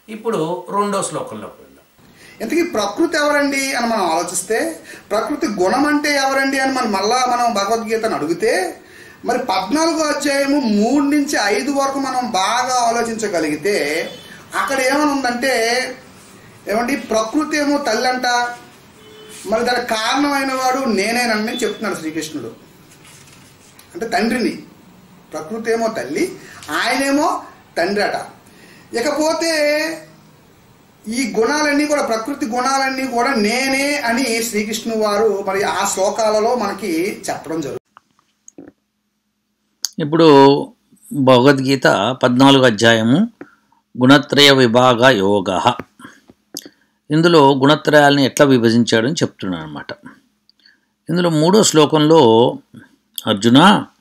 ఇప్పుడు రెండో శ్లోకంలోకి వెళ్దాం ఇంతకీ ప్రకృతి ఎవరండి అని మనం ఆలోచిస్తే ప్రకృతి గుణం అంటే ఎవరండి అని మనం మళ్ళా మనం భగవద్గీతను అడిగితే మరి పద్నాలుగో అధ్యాయము మూడు నుంచి ఐదు వరకు మనం బాగా ఆలోచించగలిగితే అక్కడ ఏమని ఉందంటే ఏమండి ప్రకృతి ఏమో తల్లి అంట మరి దానికి కారణమైన వాడు నేనేనని చెప్తున్నాడు శ్రీకృష్ణుడు అంటే తండ్రిని ప్రకృతి ఏమో తల్లి ఆయనేమో తండ్రి అట ఇకపోతే ఈ గుణాలన్నీ కూడా ప్రకృతి గుణాలన్నీ కూడా నేనే అని శ్రీకృష్ణు వారు మరి ఆ శ్లోకాలలో మనకి చెప్పడం జరుగుతుంది ఇప్పుడు భగవద్గీత పద్నాలుగు అధ్యాయము గుణత్రయ విభాగ యోగ ఇందులో గుణత్రయాలని ఎట్లా విభజించాడని చెప్తున్నాడు అనమాట ఇందులో మూడో శ్లోకంలో అర్జున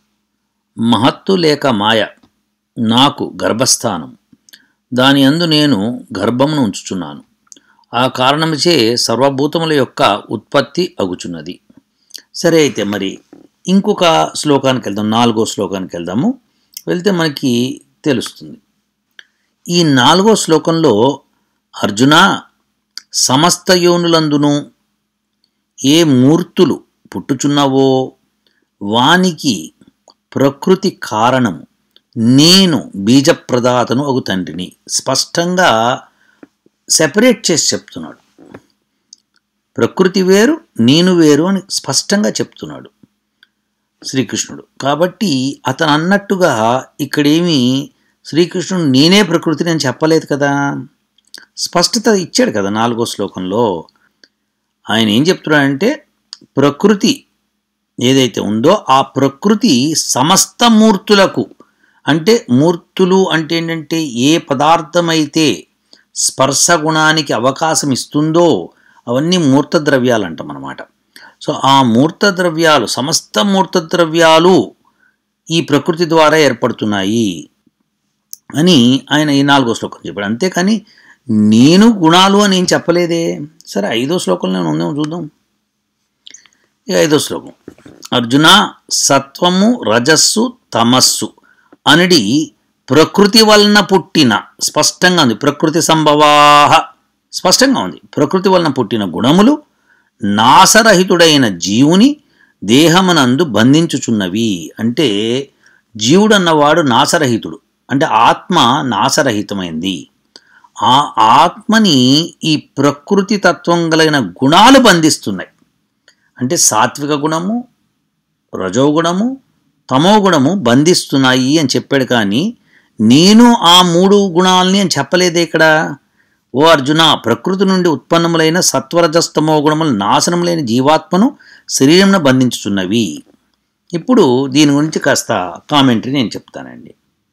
మహత్తు లేక మాయ నాకు గర్భస్థానం దాని అందు నేను గర్భమును ఉంచుచున్నాను ఆ కారణముచే సర్వభూతముల యొక్క ఉత్పత్తి అగుచున్నది సరే అయితే మరి ఇంకొక శ్లోకానికి వెళ్దాం నాలుగో శ్లోకానికి వెళ్దాము వెళ్తే మనకి తెలుస్తుంది ఈ నాలుగో శ్లోకంలో అర్జున సమస్త యోనులందును ఏ మూర్తులు పుట్టుచున్నవో వానికి ప్రకృతి కారణము నేను బీజప్రదాతను ఒక తండ్రిని స్పష్టంగా సెపరేట్ చేసి చెప్తున్నాడు ప్రకృతి వేరు నేను వేరు అని స్పష్టంగా చెప్తున్నాడు శ్రీకృష్ణుడు కాబట్టి అతను అన్నట్టుగా ఇక్కడేమి శ్రీకృష్ణుడు నేనే ప్రకృతిని అని చెప్పలేదు కదా స్పష్టత ఇచ్చాడు కదా నాలుగో శ్లోకంలో ఆయన ఏం చెప్తున్నాడంటే ప్రకృతి ఏదైతే ఉందో ఆ ప్రకృతి సమస్త మూర్తులకు అంటే మూర్తులు అంటే ఏంటంటే ఏ పదార్థమైతే స్పర్శ గుణానికి అవకాశం ఇస్తుందో అవన్నీ మూర్త ద్రవ్యాలు అంటాం అన్నమాట సో ఆ మూర్త ద్రవ్యాలు సమస్త మూర్త ద్రవ్యాలు ఈ ప్రకృతి ద్వారా ఏర్పడుతున్నాయి అని ఆయన ఈ నాలుగో శ్లోకం చెప్పాడు అంతేకాని నేను గుణాలు అని ఏం చెప్పలేదే సరే ఐదో శ్లోకంలో ఉందేమో చూద్దాం ఇక ఐదో శ్లోకం అర్జున సత్వము రజస్సు తమస్సు అనడి ప్రకృతి వలన పుట్టిన స్పష్టంగా ఉంది ప్రకృతి సంభవాహ స్పష్టంగా ఉంది ప్రకృతి వలన పుట్టిన గుణములు నాసరహితుడైన జీవుని దేహమునందు బంధించుచున్నవి అంటే జీవుడు అన్నవాడు నాసరహితుడు అంటే ఆత్మ నాసరహితమైంది ఆ ఆత్మని ఈ ప్రకృతి తత్వం కలిగిన గుణాలు బంధిస్తున్నాయి అంటే సాత్విక గుణము రజోగుణము తమో గుణము బంధిస్తున్నాయి అని చెప్పాడు కానీ నేను ఆ మూడు గుణాలని అని చెప్పలేదే ఇక్కడ ఓ అర్జున ప్రకృతి నుండి ఉత్పన్నములైన సత్వరజస్తమో గుణములు నాశనం లేని జీవాత్మను శరీరంను బంధించుతున్నవి ఇప్పుడు దీని గురించి కాస్త కామెంటరీ నేను చెప్తానండి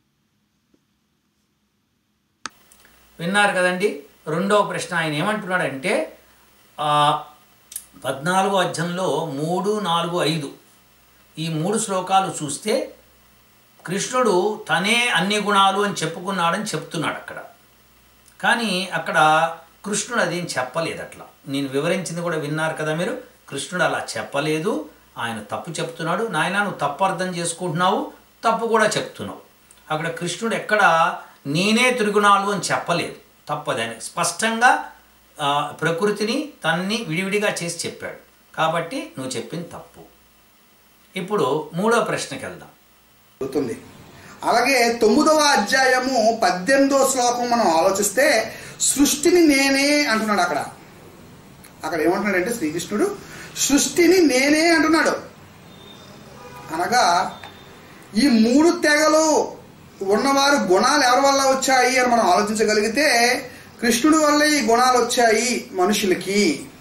విన్నారు కదండి రెండవ ప్రశ్న ఆయన ఏమంటున్నాడంటే ఆ, పద్నాలుగో అధ్యాయంలో మూడు నాలుగు ఐదు ఈ మూడు శ్లోకాలు చూస్తే కృష్ణుడు తనే అన్ని గుణాలు అని చెప్పుకున్నాడని చెప్తున్నాడు అక్కడ కానీ అక్కడ కృష్ణుడు అదేం చెప్పలేదు అట్లా నేను వివరించింది కూడా విన్నారు కదా మీరు కృష్ణుడు అలా చెప్పలేదు ఆయన తప్పు చెప్తున్నాడు నాయన నువ్వు తప్పు అర్థం చేసుకుంటున్నావు తప్పు కూడా చెప్తున్నావు అక్కడ కృష్ణుడు ఎక్కడ నేనే త్రిగుణాలు అని చెప్పలేదు తప్పదని స్పష్టంగా ఆ, ప్రకృతిని తన్ని విడివిడిగా చేసి చెప్పాడు కాబట్టి నువ్వు చెప్పింది తప్పు ఇప్పుడు మూడో ప్రశ్నకి వెళ్దాం జరుగుతుంది అలాగే తొమ్మిదవ అధ్యాయము పద్దెనిమిదవ శ్లోకం మనం ఆలోచిస్తే సృష్టిని నేనే అంటున్నాడు అక్కడ అక్కడ ఏమంటున్నాడంటే శ్రీకృష్ణుడు సృష్టిని నేనే అంటున్నాడు అనగా ఈ మూడు తెగలు ఉన్నవారు గుణాలు ఎవరి వల్ల వచ్చాయి అని మనం ఆలోచించగలిగితే కృష్ణుడి వల్లే ఈ గుణాలు వచ్చాయి మనుషులకి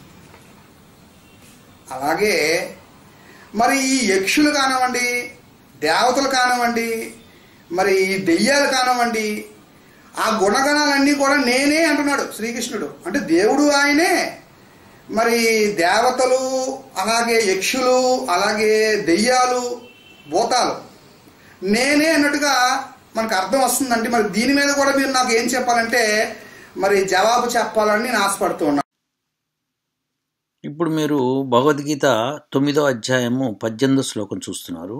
అలాగే మరి ఈ యక్షులు కానివ్వండి దేవతలు కానివ్వండి మరి ఈ దెయ్యాలు కానివ్వండి ఆ గుణగణాలన్నీ కూడా నేనే అంటున్నాడు శ్రీకృష్ణుడు అంటే దేవుడు ఆయనే మరి దేవతలు అలాగే యక్షులు అలాగే దెయ్యాలు భూతాలు నేనే అన్నట్టుగా మనకు అర్థం వస్తుందండి మరి దీని మీద కూడా మీరు నాకు ఏం చెప్పాలంటే మరి జవాబు చెప్పాలని నేను ఆశపడుతూ ఉన్నాను ఇప్పుడు మీరు భగవద్గీత తొమ్మిదో అధ్యాయము పద్దెనిమిదో శ్లోకం చూస్తున్నారు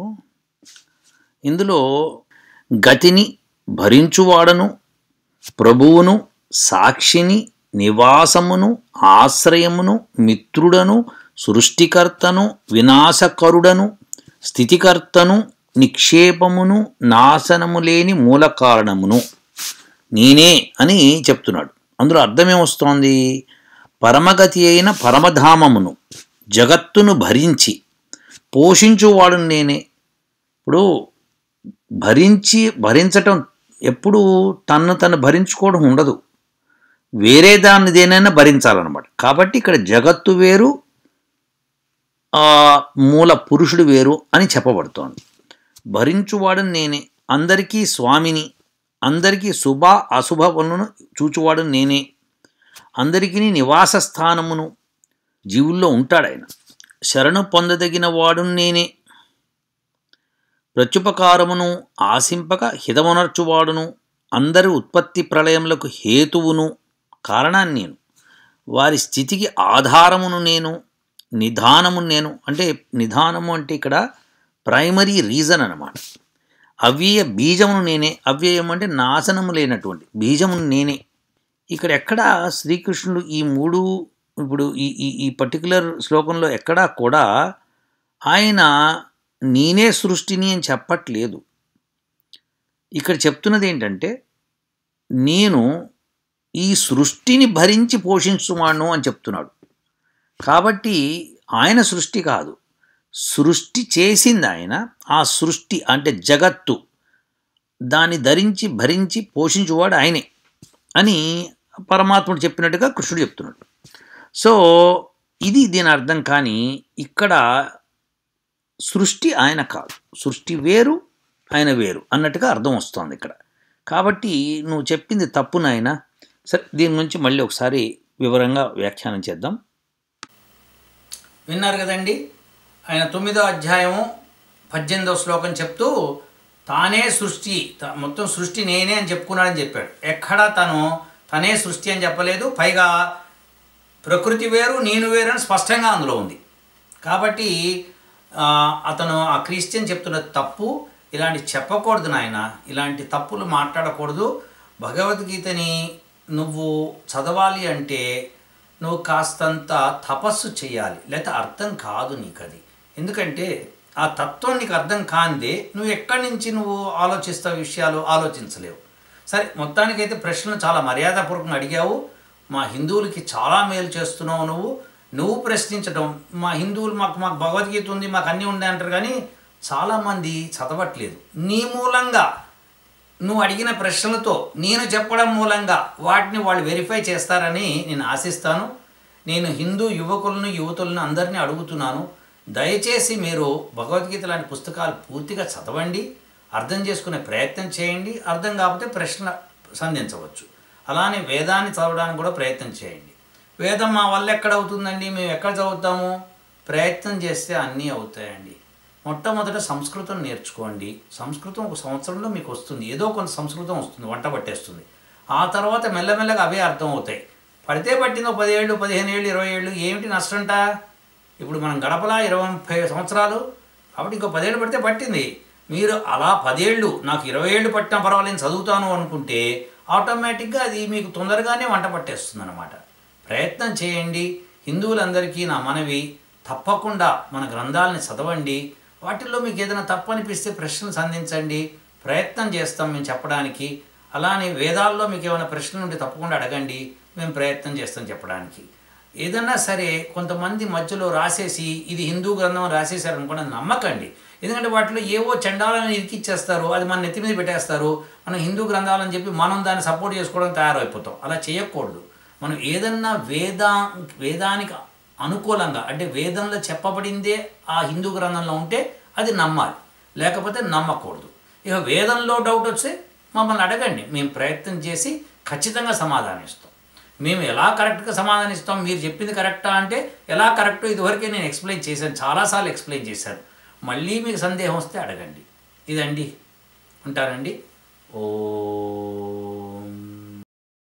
ఇందులో గతిని భరించువాడను ప్రభువును సాక్షిని నివాసమును ఆశ్రయమును మిత్రుడను సృష్టికర్తను వినాశకరుడను స్థితికర్తను నిక్షేపమును నాశనము లేని మూల కారణమును నేనే అని చెప్తున్నాడు అందులో అర్థమేమొస్తోంది పరమగతి అయిన పరమధామమును జగత్తును భరించి పోషించువాడు నేనే ఇప్పుడు భరించి భరించటం ఎప్పుడు తన్ను తను భరించుకోవడం ఉండదు వేరే దాన్ని దేనైనా భరించాలన్నమాట కాబట్టి ఇక్కడ జగత్తు వేరు ఆ మూల పురుషుడు వేరు అని చెప్పబడుతోంది భరించువాడు నేనే అందరికీ స్వామిని అందరికీ శుభ అశుభ పనులను చూచువాడు నేనే అందరికీ నివాస స్థానమును జీవుల్లో ఉంటాడు ఆయన శరణు పొందదగిన వాడు నేనే ప్రత్యుపకారమును ఆశింపక హితమునర్చువాడును అందరి ఉత్పత్తి ప్రళయములకు హేతువును కారణాన్ని నేను వారి స్థితికి ఆధారమును నేను నిధానము నేను అంటే నిధానము అంటే ఇక్కడ ప్రైమరీ రీజన్ అన్నమాట అవ్యయ బీజమును నేనే అవ్యయం అంటే నాశనము లేనటువంటి బీజమును నేనే ఇక్కడ ఎక్కడ శ్రీకృష్ణుడు ఈ మూడు ఇప్పుడు ఈ ఈ ఈ పర్టికులర్ శ్లోకంలో ఎక్కడా కూడా ఆయన నేనే సృష్టిని అని చెప్పట్లేదు ఇక్కడ చెప్తున్నది ఏంటంటే నేను ఈ సృష్టిని భరించి పోషించువాను అని చెప్తున్నాడు కాబట్టి ఆయన సృష్టి కాదు సృష్టి చేసింది ఆయన ఆ సృష్టి అంటే జగత్తు దాన్ని ధరించి భరించి పోషించువాడు ఆయనే అని పరమాత్ముడు చెప్పినట్టుగా కృష్ణుడు చెప్తున్నాడు సో ఇది దీని అర్థం కానీ ఇక్కడ సృష్టి ఆయన కాదు సృష్టి వేరు ఆయన వేరు అన్నట్టుగా అర్థం వస్తోంది ఇక్కడ కాబట్టి నువ్వు చెప్పింది తప్పు నాయన సరే దీని గురించి మళ్ళీ ఒకసారి వివరంగా వ్యాఖ్యానం చేద్దాం విన్నారు కదండి ఆయన తొమ్మిదో అధ్యాయము పద్దెనిమిదో శ్లోకం చెప్తూ తానే సృష్టి త- మొత్తం సృష్టి నేనే అని చెప్పుకున్నాడని చెప్పాడు ఎక్కడా తను తనే సృష్టి అని చెప్పలేదు పైగా ప్రకృతి వేరు నేను వేరు అని స్పష్టంగా అందులో ఉంది కాబట్టి ఆ, అతను ఆ క్రిస్టియన్ చెప్తున్న తప్పు ఇలాంటి చెప్పకూడదు నాయన ఇలాంటి తప్పులు మాట్లాడకూడదు భగవద్గీతని నువ్వు చదవాలి అంటే నువ్వు కాస్తంత తపస్సు చేయాలి లేకపోతే అర్థం కాదు నీకు అది ఎందుకంటే ఆ తత్వం నీకు అర్థం కాందే నువ్వు ఎక్కడి నుంచి నువ్వు ఆలోచిస్తావు విషయాలు ఆలోచించలేవు సరే మొత్తానికైతే ప్రశ్నలు చాలా మర్యాదపూర్వకంగా అడిగావు మా హిందువులకి చాలా మేలు చేస్తున్నావు నువ్వు నువ్వు ప్రశ్నించడం మా హిందువులు మాకు మాకు భగవద్గీత ఉంది మాకు అన్నీ ఉన్నాయి అంటారు కానీ చాలామంది చదవట్లేదు నీ మూలంగా నువ్వు అడిగిన ప్రశ్నలతో నేను చెప్పడం మూలంగా వాటిని వాళ్ళు వెరిఫై చేస్తారని నేను ఆశిస్తాను నేను హిందూ యువకులను యువతులను అందరినీ అడుగుతున్నాను దయచేసి మీరు భగవద్గీత లాంటి పుస్తకాలు పూర్తిగా చదవండి అర్థం చేసుకునే ప్రయత్నం చేయండి అర్థం కాకపోతే ప్రశ్న సంధించవచ్చు అలానే వేదాన్ని చదవడానికి కూడా ప్రయత్నం చేయండి వేదం మా వల్ల ఎక్కడ అవుతుందండి మేము ఎక్కడ చదువుతాము ప్రయత్నం చేస్తే అన్నీ అవుతాయండి మొట్టమొదట సంస్కృతం నేర్చుకోండి సంస్కృతం ఒక సంవత్సరంలో మీకు వస్తుంది ఏదో కొంత సంస్కృతం వస్తుంది వంట పట్టేస్తుంది ఆ తర్వాత మెల్లమెల్లగా అవే అర్థం అవుతాయి పడితే పట్టిందో పదిహేళ్ళు పదిహేను ఏళ్ళు ఇరవై ఏళ్ళు ఏమిటి నష్టంట ఇప్పుడు మనం గడపలా ఇరవై ముప్పై సంవత్సరాలు కాబట్టి ఇంకో పదేళ్ళు పడితే పట్టింది మీరు అలా పదేళ్ళు నాకు ఇరవై ఏళ్ళు పట్టినా పర్వాలేదు చదువుతాను అనుకుంటే ఆటోమేటిక్గా అది మీకు తొందరగానే వంట పట్టేస్తుంది అనమాట ప్రయత్నం చేయండి హిందువులందరికీ నా మనవి తప్పకుండా మన గ్రంథాలని చదవండి వాటిల్లో మీకు ఏదైనా తప్పు అనిపిస్తే ప్రశ్నలు సంధించండి ప్రయత్నం చేస్తాం మేము చెప్పడానికి అలానే వేదాల్లో మీకు ఏమైనా ప్రశ్నలు ఉంటే తప్పకుండా అడగండి మేము ప్రయత్నం చేస్తాం చెప్పడానికి ఏదన్నా సరే కొంతమంది మధ్యలో రాసేసి ఇది హిందూ గ్రంథం అని రాసేసారు అనుకోండి అది నమ్మకండి ఎందుకంటే వాటిలో ఏవో చండాలని ఇరికిచ్చేస్తారు అది మన నెత్తి మీద పెట్టేస్తారు మనం హిందూ గ్రంథాలని చెప్పి మనం దాన్ని సపోర్ట్ చేసుకోవడం తయారైపోతాం అలా చేయకూడదు మనం ఏదన్నా వేదా వేదానికి అనుకూలంగా అంటే వేదంలో చెప్పబడిందే ఆ హిందూ గ్రంథంలో ఉంటే అది నమ్మాలి లేకపోతే నమ్మకూడదు ఇక వేదంలో డౌట్ వస్తే మమ్మల్ని అడగండి మేము ప్రయత్నం చేసి ఖచ్చితంగా సమాధానం ఇస్తాం మేము ఎలా కరెక్ట్గా సమాధానం ఇస్తాం మీరు చెప్పింది కరెక్టా అంటే ఎలా కరెక్టో ఇదివరకే నేను ఎక్స్ప్లెయిన్ చేశాను చాలాసార్లు ఎక్స్ప్లెయిన్ చేశాను మళ్ళీ మీకు సందేహం వస్తే అడగండి ఇదండి ఉంటానండి ఓ